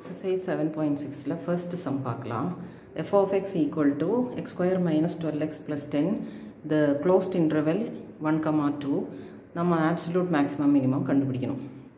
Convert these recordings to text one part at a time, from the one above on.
Exercise seven point சிக்ஸில் first sum பார்க்கலாம் f of x equal to x square minus twelve x plus ten the closed interval one comma two நம்ம absolute maximum minimum கண்டுபிடிக்கணும்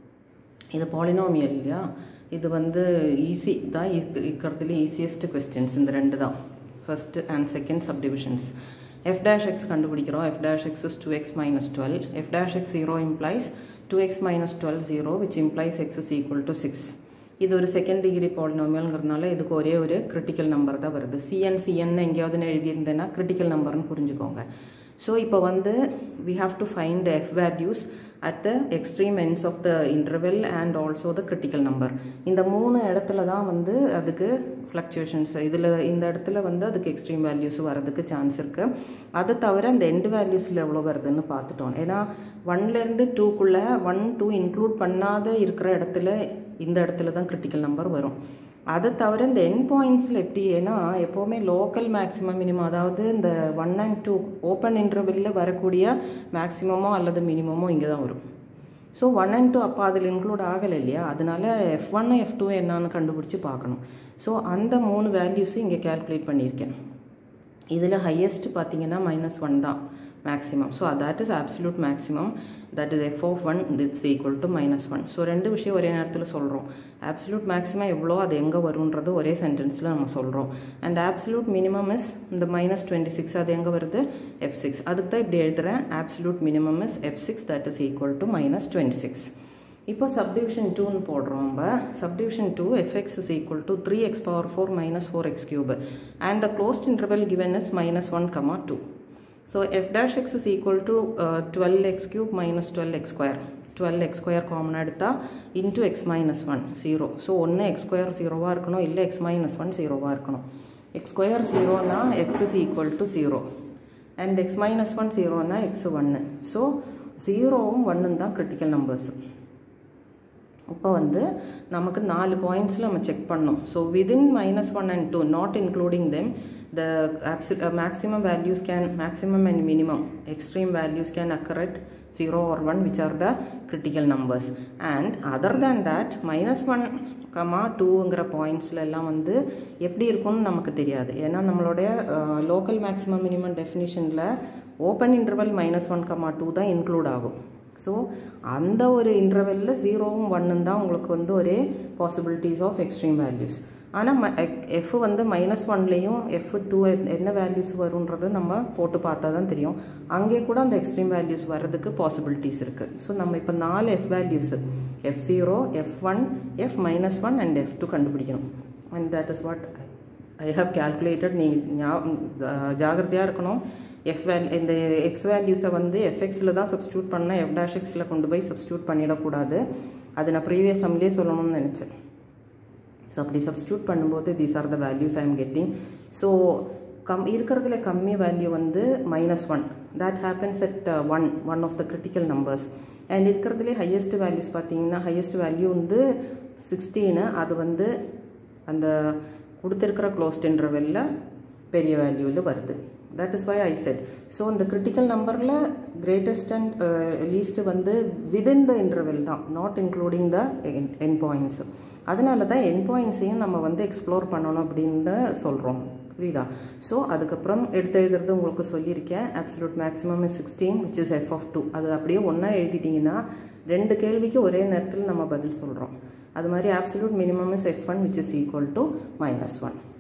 இது polynomial இல்லையா இது வந்து easy தான் இருக்கிறதுல ஈஸியஸ்ட் கொஸ்டின்ஸ் இந்த ரெண்டு தான் first and second subdivisions f dash x கண்டுபிடிக்கிறோம் f dash x is two x minus twelve f dash x zero implies two x minus twelve zero which implies x is equal to six இது ஒரு second degree பாலினாமியல்ங்கிறதுனால இதுக்கு ஒரே ஒரு critical number தான் வருது CN CN எங்கேயாவது எழுதியிருந்தேன்னா critical நம்பர்னு புரிஞ்சுக்கோங்க ஸோ இப்போ வந்து we have to find f values at the extreme ends of the interval and also the critical number இந்த மூணு இடத்துல தான் வந்து அதுக்கு ஃப்ளக்சுவேஷன்ஸ் இதில் இந்த இடத்துல வந்து அதுக்கு எக்ஸ்ட்ரீம் வேல்யூஸ் வரதுக்கு சான்ஸ் இருக்குது அது தவிர அந்த எண்டு வேல்யூஸில் எவ்வளோ வருதுன்னு பார்த்துட்டோம் ஏன்னா ஒன்லேருந்து டூக்குள்ளே ஒன் டூ இன்க்ளூட் பண்ணாத இருக்கிற இடத்துல இந்த இடத்துல தான் கிரிட்டிக்கல் நம்பர் வரும் அதை தவிர இந்த என் பாயிண்ட்ஸில் எப்படி ஏன்னா எப்போவுமே லோக்கல் மேக்ஸிமம் மினிமம் அதாவது இந்த ஒன் அண்ட் டூ ஓப்பன் இன்டர்வெல்லில் வரக்கூடிய மேக்ஸிமமோ அல்லது மினிமமோ இங்கே தான் வரும் ஸோ ஒன் அண்ட் டூ அப்போ அதில் இன்க்ளூட் ஆகலை இல்லையா அதனால எஃப் ஒன் எஃப் டூ என்னன்னு கண்டுபிடிச்சி பார்க்கணும் ஸோ அந்த மூணு வேல்யூஸும் இங்கே கேல்குலேட் பண்ணியிருக்கேன் இதில் ஹையஸ்ட் பார்த்தீங்கன்னா மைனஸ் ஒன் தான் maximum so that is absolute maximum that is F of one it's equal to minus one so ரெண்டு விஷயம் ஒரே நேரத்தில் சொல்கிறோம் ஆப்சல்யூட் மேக்ஸிமம் எவ்வளோ அது எங்கே வருன்றது ஒரே சென்டென்ஸில் நம்ம சொல்கிறோம் அண்ட் ஆப்சல்யூட் மினிமம் இஸ் இந்த மைனஸ் டுவெண்ட்டி சிக்ஸ் அது எங்கே வருது எஃப் சிக்ஸ் அதுக்கு தான் இப்படி எழுதுகிறேன் absolute minimum is f six that is equal to minus twenty six இப்போ சப்டிவிஷன் டூன்னு போடுறோம் நம்ம subdivision two f x is equal to three x power four minus four x cube and the closed interval given is minus one comma two So f dash x is equal to uh, 12x cube minus 12x square. 12x square common எடுத்தா into x minus 1 0. So ஒன்று x square 0வா இருக்கணும் இல்லை x minus 1 0வா இருக்கணும். x square 0னா x is equal to 0. And x minus 1 0னா x 1. So 0வும் 1 தான் critical numbers. இப்போ வந்து நமக்கு நாலு பாயிண்ட்ஸில் நம்ம செக் பண்ணோம் so within minus one and two not including them the absolute uh, maximum values can maximum and minimum extreme values can occur at 0 or 1 which are the critical numbers and other than that minus 1 comma டூங்கிற பாயிண்ட்ஸில் எல்லாம் வந்து எப்படி இருக்கும்னு நமக்கு தெரியாது ஏன்னா நம்மளுடைய லோக்கல் மேக்ஸிமம் மினிமம் டெஃபினிஷனில் open interval minus one comma two தான் இன்க்ளூட் ஆகும் ஸோ அந்த ஒரு இன்டர்வெல்லில் ஜீரோவும் ஒன்னும் தான் உங்களுக்கு வந்து ஒரே பாசிபிலிட்டிஸ் ஆஃப் எக்ஸ்ட்ரீம் வேல்யூஸ் ஆனால் ம எஃப் வந்து மைனஸ் ஒன்லேயும் எஃப் டூ என்ன வேல்யூஸ் வருன்றது நம்ம போட்டு பார்த்தா தான் தெரியும் அங்கே கூட அந்த எக்ஸ்ட்ரீம் வேல்யூஸ் வர்றதுக்கு பாசிபிலிட்டிஸ் இருக்குது ஸோ நம்ம இப்போ நாலு F values F zero F one F minus one and F two கண்டுபிடிக்கணும் and that is what I have calculated நீங்கள் ஜாகிரதையாக இருக்கணும் எஃப் வேல் இந்த எக்ஸ் வேல்யூஸை வந்து எஃப்எக்ஸில் தான் சப்ஸ்டியூட் பண்ணால் எஃப் டேஷ் எக்ஸில் கொண்டு போய் சப்ஸ்டியூட் பண்ணிடக்கூடாது அது நான் ப்ரீவியஸ் சம்லேயே சொல்லணும்னு நினச்சேன் ஸோ அப்படி சப்ஸ்டியூட் பண்ணும்போது these are the values I am getting so கம் இருக்கிறதுல கம்மி வேல்யூ வந்து minus one that happens at one one of the critical numbers and இருக்கிறதுலே ஹையஸ்ட் வேல்யூஸ் பார்த்தீங்கன்னா ஹையஸ்ட் வேல்யூ வந்து சிக்ஸ்டீனு அது வந்து அந்த கொடுத்துருக்கிற க்ளோஸ்ட் இன்டர்வெல்ல பெரிய வேல்யூவில் வருது that is why I said so இந்த கிரிட்டிக்கல் நம்பரில் கிரேட்டஸ்ட் அண்ட் லீஸ்ட் வந்து விதின் த இன்டர்வெல் தான் not including the end points அதனால தான் என் பாயிண்ட்ஸையும் நம்ம வந்து எக்ஸ்ப்ளோர் பண்ணணும் அப்படின்னு சொல்கிறோம் புரியுதா ஸோ அதுக்கப்புறம் எடுத்து எழுதுறது உங்களுக்கு சொல்லியிருக்கேன் absolute maximum sixteen which is F of two அது அப்படியே ஒன்றா எழுதிட்டிங்கன்னா ரெண்டு கேள்விக்கு ஒரே நேரத்தில் நம்ம பதில் சொல்கிறோம் அது மாதிரி absolute minimum is F one which is equal to minus one